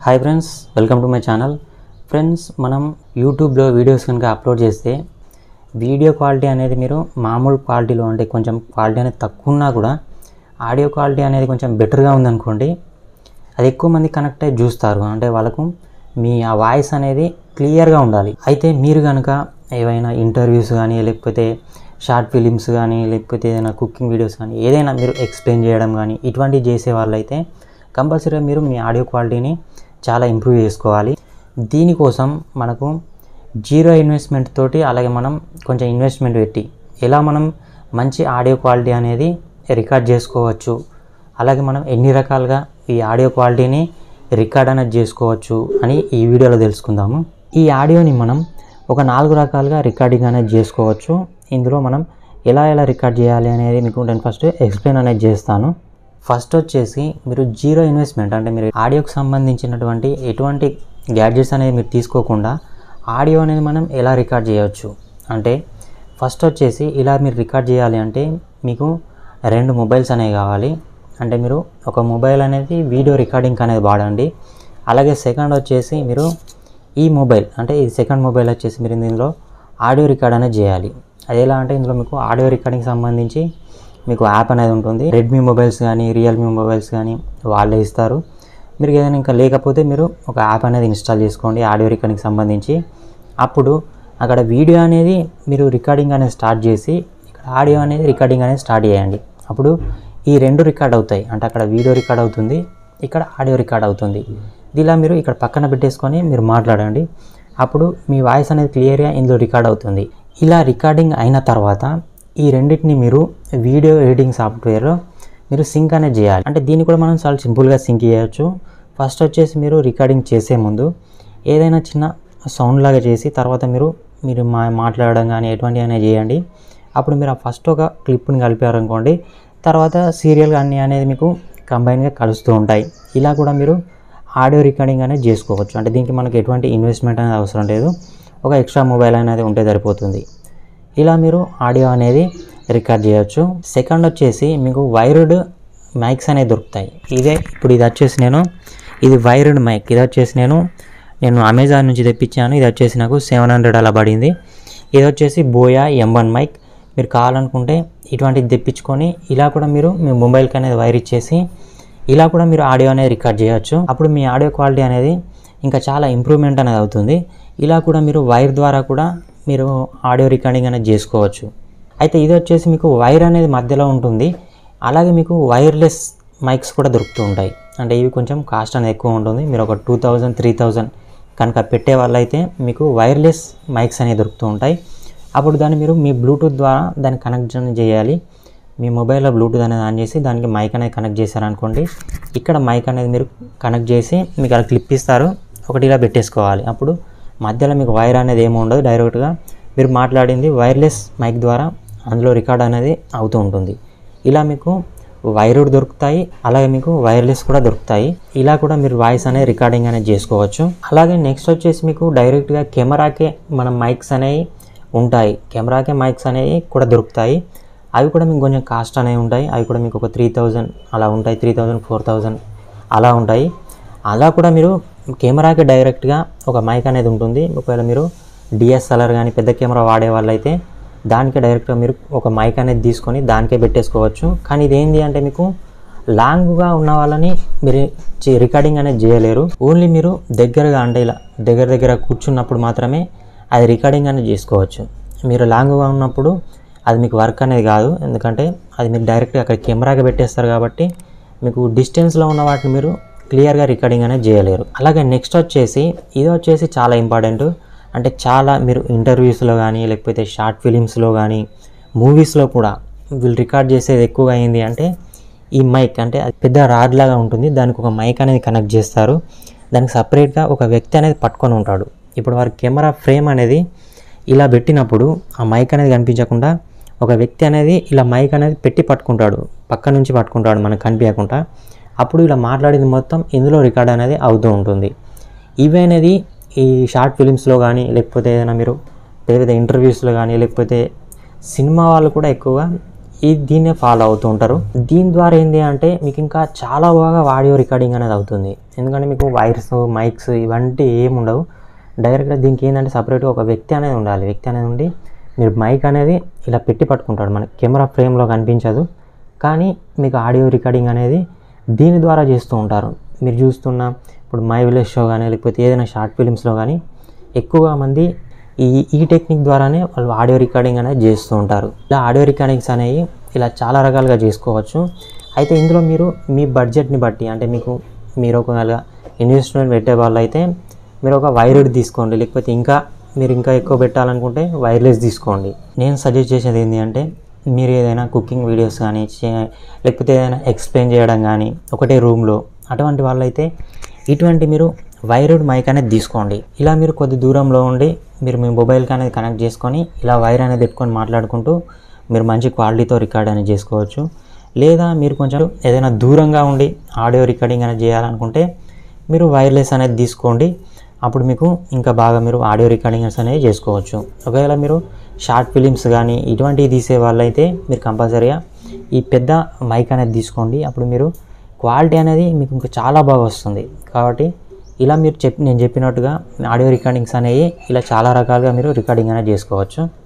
hi friends welcome to my channel friends మనం యూట్యూబ్లో videos కనుక అప్లోడ్ చేస్తే వీడియో క్వాలిటీ అనేది మీరు మామూలు క్వాలిటీలో అంటే కొంచెం క్వాలిటీ అనేది తక్కువ ఉన్నా కూడా ఆడియో క్వాలిటీ అనేది కొంచెం బెటర్గా ఉందనుకోండి అది ఎక్కువ మంది కనెక్ట్ అయ్యి చూస్తారు అంటే వాళ్ళకు మీ ఆ వాయిస్ అనేది క్లియర్గా ఉండాలి అయితే మీరు కనుక ఏవైనా ఇంటర్వ్యూస్ కానీ లేకపోతే షార్ట్ ఫిలిమ్స్ కానీ లేకపోతే ఏదైనా కుకింగ్ వీడియోస్ కానీ ఏదైనా మీరు ఎక్స్ప్లెయిన్ చేయడం కానీ ఇటువంటివి చేసే వాళ్ళైతే కంపల్సరీగా మీరు మీ ఆడియో క్వాలిటీని చాలా ఇంప్రూవ్ చేసుకోవాలి దీనికోసం మనకు జీరో ఇన్వెస్ట్మెంట్ తోటి అలాగే మనం కొంచెం ఇన్వెస్ట్మెంట్ పెట్టి ఎలా మనం మంచి ఆడియో క్వాలిటీ అనేది రికార్డ్ చేసుకోవచ్చు అలాగే మనం ఎన్ని రకాలుగా ఈ ఆడియో క్వాలిటీని రికార్డ్ అనేది చేసుకోవచ్చు అని ఈ వీడియోలో తెలుసుకుందాము ఈ ఆడియోని మనం ఒక నాలుగు రకాలుగా రికార్డింగ్ అనేది చేసుకోవచ్చు ఇందులో మనం ఎలా ఎలా రికార్డ్ చేయాలి అనేది మీకు నేను ఫస్ట్ ఎక్స్ప్లెయిన్ అనేది చేస్తాను ఫస్ట్ వచ్చేసి మీరు జీరో ఇన్వెస్ట్మెంట్ అంటే మీరు ఆడియోకి సంబంధించినటువంటి ఎటువంటి గ్యాడ్జెట్స్ అనేది మీరు తీసుకోకుండా ఆడియో అనేది మనం ఎలా రికార్డ్ చేయవచ్చు అంటే ఫస్ట్ వచ్చేసి ఇలా మీరు రికార్డ్ చేయాలి అంటే మీకు రెండు మొబైల్స్ అనేవి కావాలి అంటే మీరు ఒక మొబైల్ అనేది వీడియో రికార్డింగ్ అనేది వాడండి అలాగే సెకండ్ వచ్చేసి మీరు ఈ మొబైల్ అంటే ఈ సెకండ్ మొబైల్ వచ్చేసి మీరు దీనిలో ఆడియో రికార్డ్ అనేది చేయాలి అది ఎలా అంటే ఇందులో మీకు ఆడియో రికార్డింగ్ సంబంధించి మీకు యాప్ అనేది ఉంటుంది రెడ్మీ మొబైల్స్ కానీ రియల్మీ మొబైల్స్ కానీ వాళ్ళే ఇస్తారు మీరు ఏదైనా ఇంకా లేకపోతే మీరు ఒక యాప్ అనేది ఇన్స్టాల్ చేసుకోండి ఆడియో రికార్డింగ్ సంబంధించి అప్పుడు అక్కడ వీడియో అనేది మీరు రికార్డింగ్ అనేది స్టార్ట్ చేసి ఇక్కడ ఆడియో అనేది రికార్డింగ్ అనేది స్టార్ట్ చేయండి అప్పుడు ఈ రెండు రికార్డ్ అవుతాయి అంటే అక్కడ వీడియో రికార్డ్ అవుతుంది ఇక్కడ ఆడియో రికార్డ్ అవుతుంది ఇలా మీరు ఇక్కడ పక్కన పెట్టేసుకొని మీరు మాట్లాడండి అప్పుడు మీ వాయిస్ అనేది క్లియర్గా ఇందులో రికార్డ్ అవుతుంది ఇలా రికార్డింగ్ అయిన తర్వాత ఈ రెండింటిని మీరు వీడియో ఎడిటింగ్ సాఫ్ట్వేర్లో మీరు సింక్ అనేది చేయాలి అంటే దీన్ని కూడా మనం చాలా సింపుల్గా సింక్ చేయొచ్చు ఫస్ట్ వచ్చేసి మీరు రికార్డింగ్ చేసే ముందు ఏదైనా చిన్న సౌండ్ లాగా చేసి తర్వాత మీరు మీరు మా మాట్లాడడం కానీ ఎటువంటి అనేది చేయండి అప్పుడు మీరు ఆ ఫస్ట్ ఒక క్లిప్ని కలిపారనుకోండి తర్వాత సీరియల్ అన్నీ అనేది మీకు కంబైన్గా కలుస్తూ ఉంటాయి ఇలా కూడా మీరు ఆడియో రికార్డింగ్ అనేది చేసుకోవచ్చు అంటే దీనికి మనకి ఎటువంటి ఇన్వెస్ట్మెంట్ అనేది అవసరం లేదు ఒక ఎక్స్ట్రా మొబైల్ అనేది ఉంటే సరిపోతుంది ఇలా మీరు ఆడియో అనేది రికార్డ్ చేయొచ్చు సెకండ్ వచ్చేసి మీకు వైర్డ్ మైక్స్ అనేవి దొరుకుతాయి ఇదే ఇప్పుడు ఇది వచ్చేసి నేను ఇది వైర్డ్ మైక్ ఇది వచ్చేసి నేను నేను అమెజాన్ నుంచి తెప్పించాను ఇది వచ్చేసి నాకు సెవెన్ హండ్రెడ్ అలా పడింది ఇది వచ్చేసి బోయా ఎం వన్ మైక్ మీరు కావాలనుకుంటే ఇటువంటిది తెప్పించుకొని ఇలా కూడా మీరు మీ మొబైల్కి అనేది వైర్ ఇచ్చేసి ఇలా కూడా మీరు ఆడియో అనేది రికార్డ్ చేయొచ్చు అప్పుడు మీ ఆడియో క్వాలిటీ అనేది ఇంకా చాలా ఇంప్రూవ్మెంట్ అనేది అవుతుంది ఇలా కూడా మీరు వైర్ ద్వారా కూడా మీరు ఆడియో రికార్డింగ్ అనేది చేసుకోవచ్చు అయితే ఇది వచ్చేసి మీకు వైర్ అనేది మధ్యలో ఉంటుంది అలాగే మీకు వైర్లెస్ మైక్స్ కూడా దొరుకుతూ ఉంటాయి అంటే ఇవి కొంచెం కాస్ట్ అనేది ఎక్కువ ఉంటుంది మీరు ఒక టూ థౌజండ్ త్రీ థౌజండ్ కనుక పెట్టే వాళ్ళైతే మీకు వైర్లెస్ మైక్స్ అనేవి దొరుకుతూ ఉంటాయి అప్పుడు దాన్ని మీరు మీ బ్లూటూత్ ద్వారా దాన్ని కనెక్షన్ చేయాలి మీ మొబైల్లో బ్లూటూత్ అనేది ఆన్ చేసి దానికి మైక్ అనేది కనెక్ట్ చేశారనుకోండి ఇక్కడ మైక్ అనేది మీరు కనెక్ట్ చేసి మీకు అలా క్లిప్ ఇస్తారు ఒకటి ఇలా పెట్టేసుకోవాలి అప్పుడు మధ్యలో మీకు వైర్ అనేది ఏమి ఉండదు డైరెక్ట్గా మీరు మాట్లాడింది వైర్లెస్ మైక్ ద్వారా అందులో రికార్డ్ అనేది అవుతూ ఉంటుంది ఇలా మీకు వైర్డ్ దొరుకుతాయి అలాగే మీకు వైర్లెస్ కూడా దొరుకుతాయి ఇలా కూడా మీరు వాయిస్ అనేది రికార్డింగ్ అనేది చేసుకోవచ్చు అలాగే నెక్స్ట్ వచ్చేసి మీకు డైరెక్ట్గా కెమెరాకే మన మైక్స్ అనేవి ఉంటాయి కెమెరాకే మైక్స్ అనేవి కూడా దొరుకుతాయి అవి కూడా మీకు కొంచెం కాస్ట్ అనేవి ఉంటాయి అవి కూడా మీకు ఒక త్రీ థౌజండ్ అలా ఉంటాయి త్రీ థౌజండ్ ఫోర్ థౌజండ్ అలా ఉంటాయి అలా కూడా మీరు కెమెరాకి డైరెక్ట్గా ఒక మైక్ అనేది ఉంటుంది ఒకవేళ మీరు డిఎస్ఎల్ఆర్ కానీ పెద్ద కెమెరా వాడే వాళ్ళైతే దానికి డైరెక్ట్గా మీరు ఒక మైక్ అనేది తీసుకొని దానికే పెట్టేసుకోవచ్చు కానీ ఇదేంటి అంటే మీకు లాంగ్గా ఉన్న వాళ్ళని మీరు చే- రికార్డింగ్ అనేది చేయలేరు ఓన్లీ మీరు దగ్గరగా అంటే ఇలా దగ్గర దగ్గర కూర్చున్నప్పుడు మాత్రమే అది రికార్డింగ్ అనేది చేసుకోవచ్చు మీరు లాంగ్గా ఉన్నప్పుడు అది మీకు వర్క్ అనేది కాదు ఎందుకంటే అది మీరు డైరెక్ట్గా అక్కడ కెమెరాకి పెట్టేస్తారు కాబట్టి మీకు డిస్టెన్స్లో ఉన్న వాటిని మీరు క్లియర్గా రికార్డింగ్ అనేది చేయలేరు అలాగే నెక్స్ట్ వచ్చేసి ఇది వచ్చేసి చాలా ఇంపార్టెంట్ అంటే చాలా మీరు ఇంటర్వ్యూస్లో కానీ లేకపోతే షార్ట్ ఫిలిమ్స్లో కానీ మూవీస్లో కూడా వీళ్ళు రికార్డ్ చేసేది ఎక్కువగా అయింది అంటే ఈ మైక్ అంటే అది పెద్ద రాడ్ లాగా ఉంటుంది దానికి ఒక మైక్ అనేది కనెక్ట్ చేస్తారు దానికి సపరేట్గా ఒక వ్యక్తి అనేది పట్టుకొని ఉంటాడు ఇప్పుడు వారి కెమెరా ఫ్రేమ్ అనేది ఇలా పెట్టినప్పుడు ఆ మైక్ అనేది కనిపించకుండా ఒక వ్యక్తి అనేది ఇలా మైక్ అనేది పెట్టి పట్టుకుంటాడు పక్క నుంచి పట్టుకుంటాడు మనకు కనిపించకుండా అప్పుడు ఇలా మాట్లాడింది మొత్తం ఇందులో రికార్డ్ అనేది అవుతూ ఉంటుంది ఇవి అనేది ఈ షార్ట్ ఫిలిమ్స్లో కానీ లేకపోతే ఏదైనా మీరు పెద్ద పెద్ద ఇంటర్వ్యూస్లో కానీ లేకపోతే సినిమా వాళ్ళు కూడా ఎక్కువగా ఈ దీన్నే ఫాలో అవుతూ ఉంటారు దీని ద్వారా ఏంటి అంటే మీకు ఇంకా చాలా బాగా ఆడియో రికార్డింగ్ అనేది అవుతుంది ఎందుకంటే మీకు వైర్స్ మైక్స్ ఇవంటి ఏమి ఉండవు డైరెక్ట్గా దీనికి ఏంటంటే సపరేట్గా ఒక వ్యక్తి అనేది ఉండాలి వ్యక్తి అనేది ఉండి మీరు మైక్ అనేది ఇలా పెట్టి పట్టుకుంటాడు మన కెమెరా ఫ్రేమ్లో కనిపించదు కానీ మీకు ఆడియో రికార్డింగ్ అనేది దీని ద్వారా చేస్తూ ఉంటారు మీరు చూస్తున్న ఇప్పుడు మై విలేజ్ షో కానీ లేకపోతే ఏదైనా షార్ట్ ఫిలిమ్స్లో కానీ ఎక్కువగా మంది ఈ ఈ టెక్నిక్ ద్వారానే వాళ్ళు ఆడియో రికార్డింగ్ అనేది చేస్తూ ఉంటారు ఇలా ఆడియో రికార్డింగ్స్ అనేవి ఇలా చాలా రకాలుగా చేసుకోవచ్చు అయితే ఇందులో మీరు మీ బడ్జెట్ని బట్టి అంటే మీకు మీరు ఒకవేళ ఇన్వెస్ట్మెంట్ పెట్టే వాళ్ళు అయితే మీరు ఒక వైర్డ్ తీసుకోండి లేకపోతే ఇంకా మీరు ఇంకా ఎక్కువ పెట్టాలనుకుంటే వైర్లెస్ తీసుకోండి నేను సజెస్ట్ చేసేది ఏంటి అంటే మీరు ఏదైనా కుకింగ్ వీడియోస్ కానీ చే- లేకపోతే ఏదైనా ఎక్స్ప్లెయిన్ చేయడం కానీ ఒకటే రూమ్లో అటువంటి వాళ్ళైతే ఇటువంటి మీరు వైర్డ్ మైక్ అనేది తీసుకోండి ఇలా మీరు కొద్ది దూరంలో ఉండి మీరు మీ మొబైల్కి అనేది కనెక్ట్ చేసుకొని ఇలా వైర్ అనేది పెట్టుకొని మాట్లాడుకుంటూ మీరు మంచి క్వాలిటీతో రికార్డ్ అనేది చేసుకోవచ్చు లేదా మీరు కొంచెం ఏదైనా దూరంగా ఉండి ఆడియో రికార్డింగ్ అనేది చేయాలనుకుంటే మీరు వైర్లెస్ అనేది తీసుకోండి అప్పుడు మీకు ఇంకా బాగా మీరు ఆడియో రికార్డింగ్స్ అనేవి చేసుకోవచ్చు ఒకవేళ మీరు షార్ట్ ఫిలిమ్స్ కానీ ఇటువంటివి తీసే వాళ్ళైతే మీరు కంపల్సరీగా ఈ పెద్ద మైక్ అనేది తీసుకోండి అప్పుడు మీరు క్వాలిటీ అనేది మీకు ఇంకా చాలా బాగా వస్తుంది కాబట్టి ఇలా మీరు చెప్పి నేను చెప్పినట్టుగా ఆడియో రికార్డింగ్స్ అనేవి ఇలా చాలా రకాలుగా మీరు రికార్డింగ్ అనేది చేసుకోవచ్చు